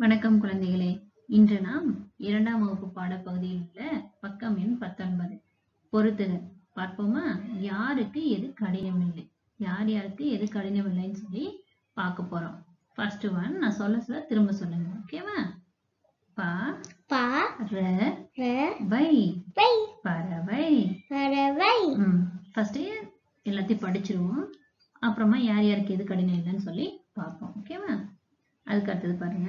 வணக்கம் குழந்தைகளே இன்று நாம் இரண்டாம் வகுப்பு பாடப்பகுதியில் உள்ள பக்கம் எண் பத்தொன்பது பொறுத்துக பார்ப்போமா யாருக்கு எது கடினம் இல்லை யார் யாருக்கு எது கடினம் இல்லைன்னு சொல்லி பார்க்க போறோம் ஃபர்ஸ்ட் ஒன் நான் சொல்ல சொல்ல திரும்ப சொல்லுங்க ஓகேவா ப பா ர ர வை வை பறவை பறவை ம் ஃபர்ஸ்ட் எல்லாத்தையும் படிச்சிருவோம் அப்புறமா யார் யாருக்கு எது கடினம் இல்லைன்னு சொல்லி பார்ப்போம் ஓகேவா அதுக்கு அடுத்தது பாருங்க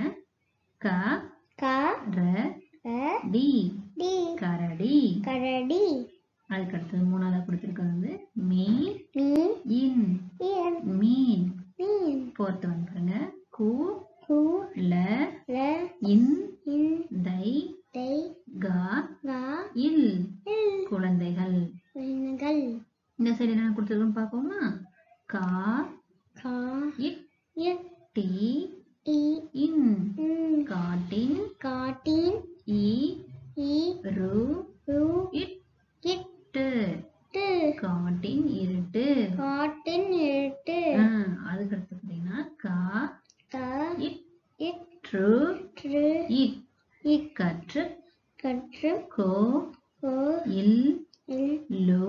க கா ர ர டி டி கரடி கரடி அதுக்கு அடுத்தது மூணாவதா கொடுத்துருக்கிறது வந்து மீ மீ இன் இன் மீன் மீன் ஃபோர்த் வந்து பாருங்க கு கு ல ல இன் இன் தை தை கா கா இல் இல் குழந்தைகள் விண்கள் இந்த சைடு என்ன கொடுத்துருக்கோன்னு பார்ப்போமா கா கா இட் இட் டி இ இன் இன் காட்டின் காட்டின் இ இ ரு ரு இட் இட்டு டு காட்டின் இருட்டு காட்டின் இருட்டு ஆ, அதுக்கு அடுத்து பார்த்தீங்கன்னா கா க இட் இட் ட்ரு ட்ரு இட் இக் கற்று கற்று கோ கோ இல் இல் லு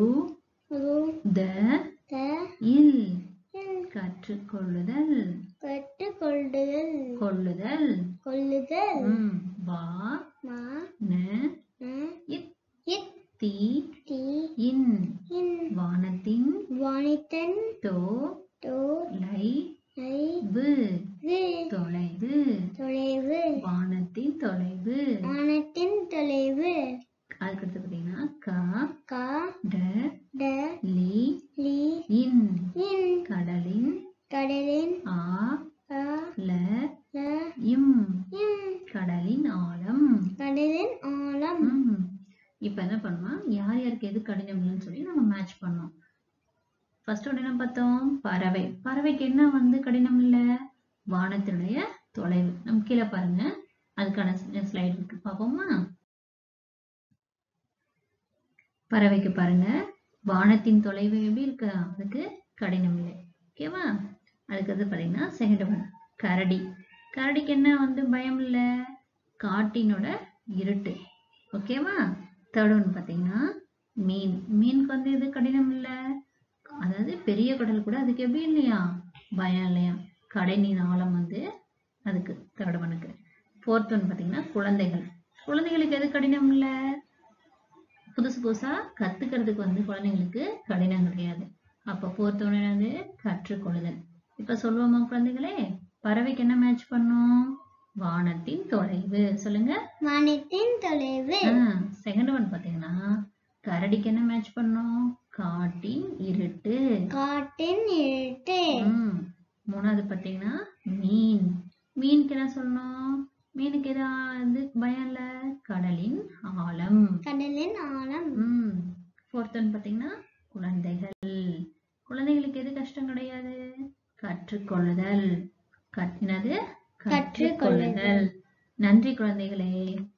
ரு த த இல் இல் கற்றுக்கொள்ளுதல் கற்றுக்கொள்ளுதல் கொள்ளுதல் கொள்ளுதல் ம், வா மா ந ந இத் இத் தி தி இன் இன் வானத்தின் வாணித்தன் தோ தோ லை ஐ வு வு தொலைவு தொலைவு வானத்தின் தொலைவு வானத்தின் தொலைவு அதுக்கடுத்து பார்த்தீங்கன்னா கா கா ட ட லி லி இன் இன் கடலின் கடலின் ஆ ஆ ல ல இம் இம் கடலின் ஆழம் கடலின் ஆழம் ம். இப்ப என்ன பண்ணுவோம் யார் யாருக்கு எது கடினம் இல்லைன்னு சொல்லி நம்ம மேட்ச் பண்ணோம் ஃபர்ஸ்ட் ஒன்று என்ன பார்த்தோம் பறவை பறவைக்கு என்ன வந்து கடினம் இல்ல வானத்தினுடைய தொலைவு நம்ம கீழே பாருங்க அதுக்கான ஸ்லைடு இருக்கு பார்ப்போமா பறவைக்கு பாருங்க வானத்தின் தொலைவு எப்படி இருக்கு அதுக்கு கடினம் இல்லை ஓகேவா அதுக்கடுத்து பாத்தீங்கன்னா செகண்ட் ஒன் கரடி கரடிக்கு என்ன வந்து பயம் இல்ல காட்டினோட இருட்டு ஓகேவா தேர்ட் ஒன் பார்த்தீங்கன்னா மீன் மீனுக்கு வந்து எது கடினம் இல்ல அதாவது பெரிய கடல் கூட அதுக்கு எப்படி இல்லையா பயம் இல்லையா கடலின் ஆழம் வந்து அதுக்கு தேர்ட் ஒனுக்கு ஃபோர்த் ஒன் பார்த்தீங்கன்னா குழந்தைகள் குழந்தைகளுக்கு எது கடினம் இல்ல புதுசு புதுசா கத்துக்கிறதுக்கு வந்து குழந்தைங்களுக்கு கடினம் கிடையாது அப்ப ஃபோர்த் ஒன் என்னது கற்றுக்கொள்ளுதல் இப்ப சொல்லுவோமா குழந்தைகளே பறவைக்கு என்ன மேட்ச் பண்ணும் வானத்தின் தொலைவு சொல்லுங்க வானத்தின் தொலைவு செகண்ட் ஒன் பாத்தீங்கன்னா கரடிக்கு என்ன மேட்ச் பண்ணும் காட்டின் இருட்டு காட்டின் இருட்டு ம். மூணாவது பாத்தீங்கன்னா மீன் மீனுக்கு என்ன சொல்லணும் மீனுக்கு எதாவது பயம் இல்ல கடலின் ஆழம் கடலின் ஆழம் ம் ஃபோர்த் ஒன் பாத்தீங்கன்னா குழந்தைகள் குழந்தைகளுக்கு எது கஷ்டம் கிடையாது கற்றுக்கொள்ளுதல் கற்றது கற்றுக்கொள்ளுதல். நன்றி குழந்தைகளே